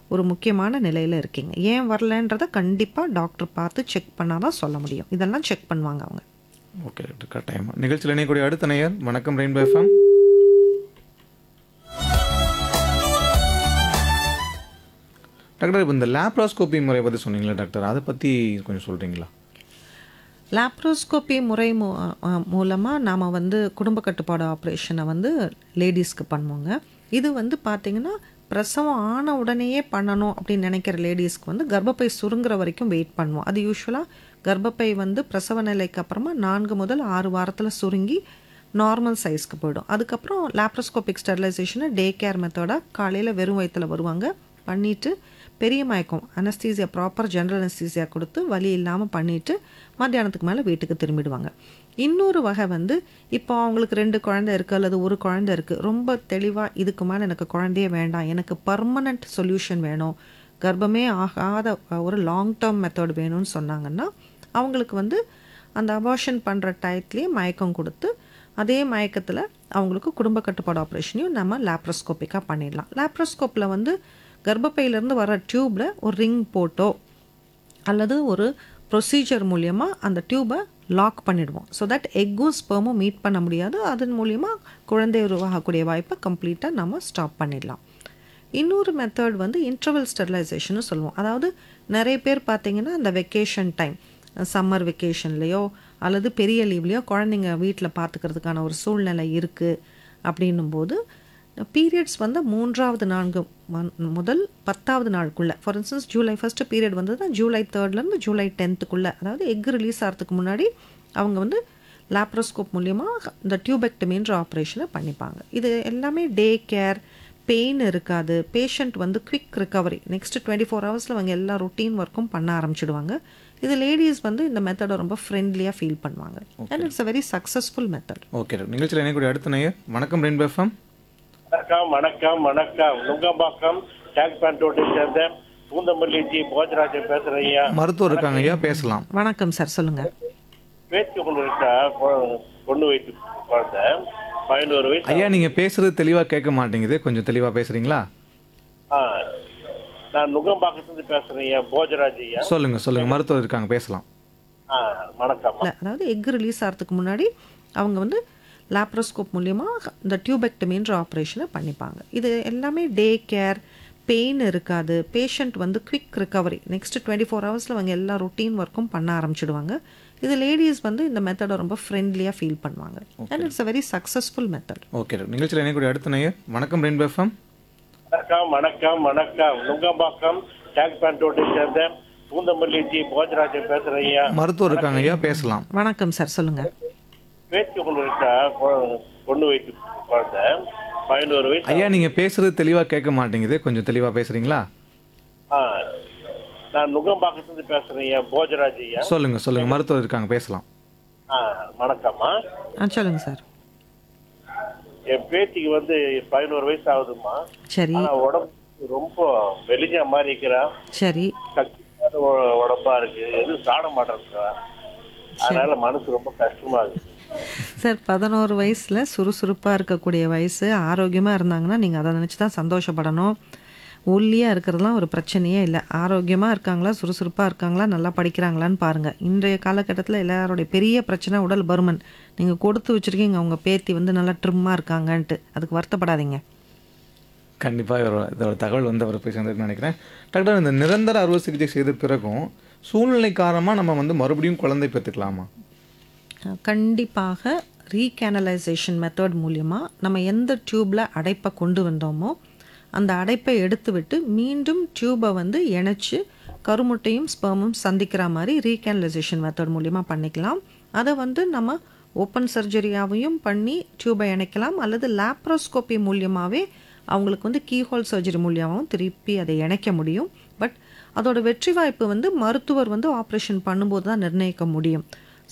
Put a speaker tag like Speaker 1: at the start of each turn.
Speaker 1: ஒரு முக்கியமான நிலையில் இருக்கீங்க ஏன் வரலன்றதை கண்டிப்பாக டாக்டர் பார்த்து செக் பண்ணால் தான் சொல்ல முடியும் இதெல்லாம் செக் பண்ணுவாங்க அவங்க
Speaker 2: ஓகே டாக்டர் கட்டாயமா நிகழ்ச்சியில் இணையக்கூடிய அடுத்த நேயர் வணக்கம் ரெயின்போ எஃப்எம் டாக்டர் இப்போ இந்த லேப்ராஸ்கோபி முறை பற்றி சொன்னீங்களா டாக்டர் அதை பற்றி கொஞ்சம் சொல்கிறீங்களா
Speaker 1: லாப்ரோஸ்கோபி முறை மூ மூலமாக நாம் வந்து குடும்ப கட்டுப்பாடு ஆப்ரேஷனை வந்து லேடிஸ்க்கு பண்ணுவோங்க இது வந்து பார்த்திங்கன்னா பிரசவம் ஆன உடனேயே பண்ணணும் அப்படின்னு நினைக்கிற லேடிஸ்க்கு வந்து கர்ப்பப்பை சுருங்குற வரைக்கும் வெயிட் பண்ணுவோம் அது யூஸ்வலாக கர்ப்பப்பை வந்து பிரசவ நிலைக்கு அப்புறமா நான்கு முதல் ஆறு வாரத்தில் சுருங்கி நார்மல் சைஸ்க்கு போயிடும் அதுக்கப்புறம் லாப்ரோஸ்கோபிக் ஸ்டெரிலைசேஷனை டே கேர் மெத்தடாக காலையில் வெறும் வயிற்றில் வருவாங்க பண்ணிவிட்டு பெரிய மயக்கம் அனஸ்தீசியா ப்ராப்பர் ஜென்ரல் அனஸ்தீசியா கொடுத்து வலி இல்லாமல் பண்ணிவிட்டு மத்தியானத்துக்கு மேலே வீட்டுக்கு திரும்பிடுவாங்க இன்னொரு வகை வந்து இப்போ அவங்களுக்கு ரெண்டு குழந்தை இருக்குது அல்லது ஒரு குழந்தை இருக்குது ரொம்ப தெளிவாக இதுக்கு மேலே எனக்கு குழந்தையே வேண்டாம் எனக்கு பர்மனண்ட் சொல்யூஷன் வேணும் கர்ப்பமே ஆகாத ஒரு லாங் டேர்ம் மெத்தட் வேணும்னு சொன்னாங்கன்னா அவங்களுக்கு வந்து அந்த அபார்ஷன் பண்ணுற டயத்துலேயே மயக்கம் கொடுத்து அதே மயக்கத்தில் அவங்களுக்கு குடும்ப கட்டுப்பாடு ஆப்ரேஷனையும் நம்ம லேப்ரோஸ்கோப்பிக்காக பண்ணிடலாம் லேப்ரோஸ்கோப்பில் வந்து கர்ப்பப்பையிலேருந்து வர டியூப்பில் ஒரு ரிங் போட்டோ அல்லது ஒரு ப்ரொசீஜர் மூலியமாக அந்த டியூபை லாக் பண்ணிடுவோம் ஸோ தட் எக்கும் ஸ்பெர்மும் மீட் பண்ண முடியாது அதன் மூலியமாக குழந்தை உருவாகக்கூடிய வாய்ப்பை கம்ப்ளீட்டாக நம்ம ஸ்டாப் பண்ணிடலாம் இன்னொரு மெத்தட் வந்து இன்டர்வல் ஸ்டெரிலைசேஷன் சொல்லுவோம் அதாவது நிறைய பேர் பார்த்தீங்கன்னா அந்த வெக்கேஷன் டைம் சம்மர் வெக்கேஷன்லேயோ அல்லது பெரிய லீவ்லேயோ குழந்தைங்க வீட்டில் பார்த்துக்கிறதுக்கான ஒரு சூழ்நிலை இருக்குது அப்படின்னும்போது பீரியட்ஸ் வந்து மூன்றாவது நான்கு மந்- முதல் பத்தாவது நாளுக்குள்ளே for instance July first period வந்ததுன்னா ஜூலை தேர்ட்லேருந்து ஜூலை டென்த்துக்குள்ளே அதாவது எக் ரிலீஸ் ஆகிறதுக்கு முன்னாடி அவங்க வந்து லாப்ரோஸ்கோப் மூலியமாக இந்த டியூபெக்டமின்ற ஆப்ரேஷனை பண்ணிப்பாங்க இது எல்லாமே டே கேர் பெயின் இருக்காது பேஷண்ட் வந்து quick recovery next twenty four ஹவர்ஸில் அவங்க எல்லா ரொட்டீன் ஒர்க்கும் பண்ண ஆரம்பிச்சிடுவாங்க இது லேடிஸ் வந்து இந்த மெத்தடை ரொம்ப ஃப்ரெண்ட்லியாக ஃபீல் பண்ணுவாங்க and it's a very successful method
Speaker 2: okay doctor நிகழ்ச்சியில் இணையக்கூடிய அடுத்த நேயர் வணக்கம் ரெயின்போ எஃப்எம்
Speaker 3: வணக்கம் வணக்கம் வணக்கம் நுங்கம்பாக்கம் டேங்க் பேண்ட் ரோட்டை சேர்ந்த பூந்தமல்லி ஜி போஜராஜன் பேசுறேன் ஐயா
Speaker 2: மருத்துவர் இருக்காங்க ஐயா பேசலாம்
Speaker 1: வணக்கம் சார் சொல்லுங்கள்
Speaker 3: பேச்சு கொண்டு இருக்கா கொ- பொண்ணு வயிற்று குழந்தை பதினோரு வயசு
Speaker 2: ஐயா நீங்கள் பேசுறது தெளிவாக கேட்க மாட்டேங்குது கொஞ்சம் தெளிவாக பேசுகிறீங்களா
Speaker 3: ஆ நான் நுங்கம்பாக்கத்துலேருந்து பேசுறேன் ஐயா போஜராஜ் ஐயா
Speaker 2: சொல்லுங்கள் சொல்லுங்கள் மருத்துவர் இருக்காங்க பேசலாம்
Speaker 3: ஆ வணக்கம்
Speaker 1: இல்ல, அதாவது எக் ரிலீஸ் ஆகிறதுக்கு முன்னாடி அவங்க வந்து லாப்ரோஸ்கோப் மூலியமாக இந்த டியூபெக்டமின்ற ஆப்ரேஷனை பண்ணிப்பாங்க இது எல்லாமே டே கேர் பெயின் இருக்காது பேஷண்ட் வந்து quick recovery next twenty four ஹவர்ஸில் அவங்க எல்லா ரொட்டீன் ஒர்க்கும் பண்ண ஆரம்பிச்சிடுவாங்க இது லேடிஸ் வந்து இந்த மெத்தடை ரொம்ப ஃப்ரெண்ட்லியாக ஃபீல் பண்ணுவாங்க and it's a very successful method
Speaker 2: okay doctor நிகழ்ச்சியில் இணையக்கூடிய அடுத்த நேயர் வணக்கம் ரெயின்போ எஃப்எம்
Speaker 3: வணக்கம் வணக்கம் வணக்கம் நுங்கம்பாக்கம் டேங்க் பேண்ட் ரோட்டை சேர்ந்த பூந்தமல்லி ஜி போஜராஜன் பேசுறேன் ஐயா
Speaker 2: மருத்துவர் இருக்காங்க ஐயா பேசலாம்
Speaker 1: வணக்கம் சார் சொல்லுங்கள்
Speaker 3: பேச்சு கொண்டு இருக்கா கொ- பொண்ணு வயிற்று குழந்தை பதினோரு வயசு
Speaker 2: ஐயா நீங்கள் பேசுறது தெளிவாக கேட்க மாட்டேங்குது கொஞ்சம் தெளிவாக பேசுகிறீங்களா
Speaker 3: ஆ நான் நுங்கம்பாக்கத்துலேருந்து பேசுறேன் ஐயா போஜராஜ் ஐயா
Speaker 2: சொல்லுங்கள் சொல்லுங்கள் மருத்துவர் இருக்காங்க பேசலாம்
Speaker 3: ஆ வணக்கம்மா
Speaker 1: ஆ சொல்லுங்கள் சார்
Speaker 3: என் பேத்திக்கு வந்து பதினோரு வயசு ஆகுதும்மா
Speaker 1: சரி
Speaker 3: ஆனா உடம்பு ரொம்ப வெளிஞ்ச மாதிரி இருக்கிறா
Speaker 1: சரி
Speaker 3: சக்தியான உ- உடம்பா இருக்கு எதுவும் சாட மாட்டேங்கிறா அதனால மனசு ரொம்ப கஷ்டமா இருக்கு
Speaker 1: சார் பதினோரு வயசில் சுறுசுறுப்பாக இருக்கக்கூடிய வயசு ஆரோக்கியமாக இருந்தாங்கன்னா நீங்கள் அதை நினச்சி தான் சந்தோஷப்படணும் ஒல்லியாக இருக்கிறதுலாம் ஒரு பிரச்சனையே இல்லை ஆரோக்கியமாக இருக்காங்களா சுறுசுறுப்பாக இருக்காங்களா நல்லா படிக்கிறாங்களான்னு பாருங்கள் இன்றைய காலகட்டத்தில் எல்லாருடைய பெரிய பிரச்சனை உடல் பருமன் நீங்கள் கொடுத்து வச்சுருக்கீங்க உங்கள் பேத்தி வந்து நல்லா ட்ரிம்மாக இருக்காங்கன்ட்டு அதுக்கு வருத்தப்படாதீங்க
Speaker 2: கண்டிப்பாக இதோட இதோட தகவல் வந்து அவர் போய் சேர்ந்துருக்குன்னு நினைக்கிறேன் டாக்டர் இந்த நிரந்தர அறுவை சிகிச்சை செய்த பிறகும் சூழ்நிலை காரணமாக நம்ம வந்து மறுபடியும் குழந்தை பெற்றுக்கலாமா
Speaker 1: கண்டிப்பாக ரீகேனலைசேஷன் மெத்தட் மூலியமாக நம்ம எந்த டியூப்பில் அடைப்பை கொண்டு வந்தோமோ அந்த அடைப்பை எடுத்து விட்டு மீண்டும் டியூபை வந்து இணைச்சு கருமுட்டையும் ஸ்பெர்மும் சந்திக்கிற மாதிரி ரீகேனலைசேஷன் மெத்தட் மூலியமாக பண்ணிக்கலாம் அதை வந்து நம்ம ஓப்பன் சர்ஜரியாவையும் பண்ணி டியூபை இணைக்கலாம் அல்லது லேப்ரோஸ்கோப்பி மூலியமாகவே அவங்களுக்கு வந்து கீஹோல் சர்ஜரி மூலியமாகவும் திருப்பி அதை இணைக்க முடியும் பட் அதோட வெற்றி வாய்ப்பு வந்து மருத்துவர் வந்து ஆப்ரேஷன் பண்ணும்போது தான் நிர்ணயிக்க முடியும்